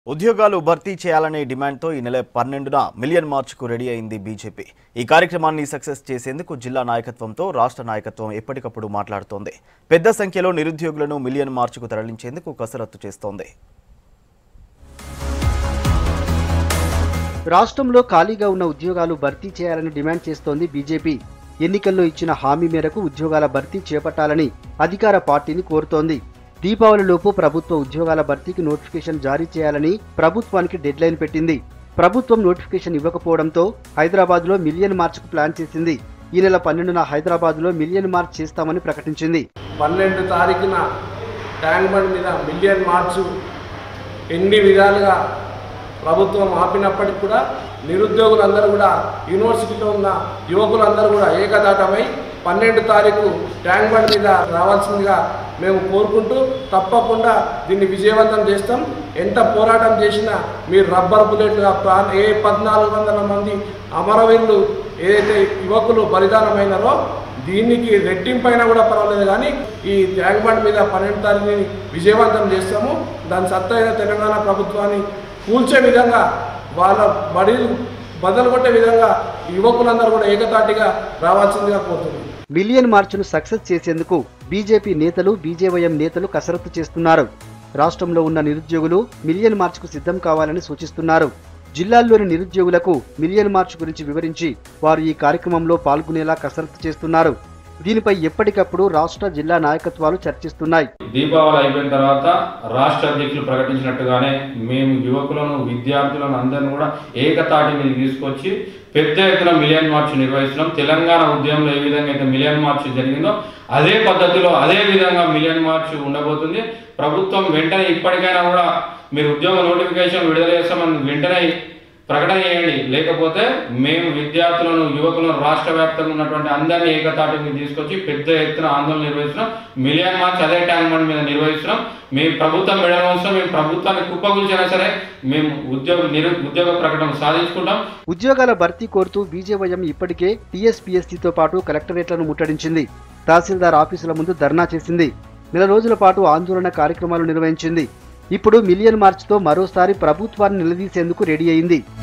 ఉద్యోగాలు భర్తీ చేయాలనే డిమాండ్తో ఈ నెల పన్నెండున మిలియన్ మార్చ్కు రెడీ అయింది బీజేపీ ఈ కార్యక్రమాన్ని సక్సెస్ చేసేందుకు జిల్లా నాయకత్వంతో రాష్ట్ర నాయకత్వం ఎప్పటికప్పుడు మాట్లాడుతోంది పెద్ద సంఖ్యలో నిరుద్యోగులను మిలియన్ మార్చ్కు తరలించేందుకు కసరత్తు చేస్తోంది రాష్ట్రంలో ఖాళీగా ఉన్న ఉద్యోగాలు భర్తీ చేయాలని డిమాండ్ చేస్తోంది బీజేపీ ఎన్నికల్లో ఇచ్చిన హామీ మేరకు ఉద్యోగాల భర్తీ చేపట్టాలని అధికార పార్టీని కోరుతోంది దీపావళిలోపు ప్రభుత్వ ఉద్యోగాల భర్తీకి నోటిఫికేషన్ జారీ చేయాలని ప్రభుత్వానికి డెడ్లైన్ పెట్టింది ప్రభుత్వం నోటిఫికేషన్ ఇవ్వకపోవడంతో హైదరాబాద్లో మిలియన్ మార్చ్కు ప్లాన్ చేసింది ఈ నెల పన్నెండున హైదరాబాద్లో మిలియన్ మార్చ్ చేస్తామని ప్రకటించింది పన్నెండు తారీఖున ట్యాంక్ బండ్ మీద మిలియన్ మార్చు ఎన్ని విధాలుగా ప్రభుత్వం ఆపినప్పటికి కూడా నిరుద్యోగులందరూ కూడా యూనివర్సిటీలో ఉన్న యువకులందరూ కూడా ఏకదాటమై పన్నెండు తారీఖు ట్యాంక్ బండ్ మీద రావాల్సిందిగా మేము కోరుకుంటూ తప్పకుండా దీన్ని విజయవంతం చేస్తాం ఎంత పోరాటం చేసినా మీరు రబ్బర్ బుల్లెట్గా ప్లాన్ ఏ పద్నాలుగు వందల మంది అమరవీరులు ఏదైతే యువకులు బలిదానమైనారో దీనికి రెట్టింపైనా కూడా పర్వాలేదు కానీ ఈ ట్యాంక్ బండ్ మీద పన్నెండు తారీఖుని విజయవంతం చేస్తాము దాని సత్తైన తెలంగాణ ప్రభుత్వాన్ని కూల్చే విధంగా వాళ్ళ బడీలు బదలు కొట్టే విధంగా యువకులందరూ కూడా ఏకతాటిగా రావాల్సిందిగా కోరుతున్నాం మిలియన్ మార్చును సక్సెస్ చేసేందుకు బీజేపీ నేతలు బీజేవైఎం నేతలు కసరత్తు చేస్తున్నారు రాష్ట్రంలో ఉన్న నిరుద్యోగులు మిలియన్ మార్చ్కు సిద్ధం కావాలని సూచిస్తున్నారు జిల్లాల్లోని నిరుద్యోగులకు మిలియన్ మార్చ్ గురించి వివరించి వారు ఈ కార్యక్రమంలో పాల్గొనేలా కసరత్తు చేస్తున్నారు దీనిపై ఎప్పటికప్పుడు రాష్ట్ర జిల్లా నాయకత్వాలు చర్చిస్తున్నాయి దీపావళి అయిపోయిన తర్వాత రాష్ట్ర అధ్యక్షులు ప్రకటించినట్టుగానే మేము యువకులను విద్యార్థులను అందరిని కూడా ఏకతాటి మీద తీసుకొచ్చి పెద్ద ఎత్తున మిలియన్ మార్చ్ నిర్వహిస్తున్నాం తెలంగాణ ఉద్యమంలో ఏ విధంగా అయితే మిలియన్ మార్చ్ జరిగిందో అదే పద్ధతిలో అదే విధంగా మిలియన్ మార్చ్ ఉండబోతుంది ప్రభుత్వం వెంటనే ఇప్పటికైనా కూడా మీరు ఉద్యోగ నోటిఫికేషన్ విడుదల చేస్తామని వెంటనే ప్రకటన చేయండి లేకపోతే మేము విద్యార్థులను యువకులను రాష్ట్ర వ్యాప్తంగా ఉన్నటువంటి అందరినీ ఏకతాటి మీద తీసుకొచ్చి పెద్ద ఎత్తున ఆందోళన నిర్వహిస్తున్నాం మిలియన్ మార్చ్ అదే ట్యాంక్ బండ్ మీద నిర్వహిస్తున్నాం మేము ప్రభుత్వం మెడవస్తాం మేము ప్రభుత్వాన్ని కుప్పగుల్చినా సరే మేము ఉద్యోగ నిరు ఉద్యోగ ప్రకటన సాధించుకుంటాం ఉద్యోగాల భర్తీ కోరుతూ బీజేవైఎం ఇప్పటికే టీఎస్పీఎస్సీతో పాటు కలెక్టరేట్లను ముట్టడించింది తహసీల్దార్ ఆఫీసుల ముందు ధర్నా చేసింది నెల రోజుల పాటు ఆందోళన కార్యక్రమాలు నిర్వహించింది ఇప్పుడు మిలియన్ మార్చ్తో మరోసారి ప్రభుత్వాన్ని నిలదీసేందుకు రెడీ అయింది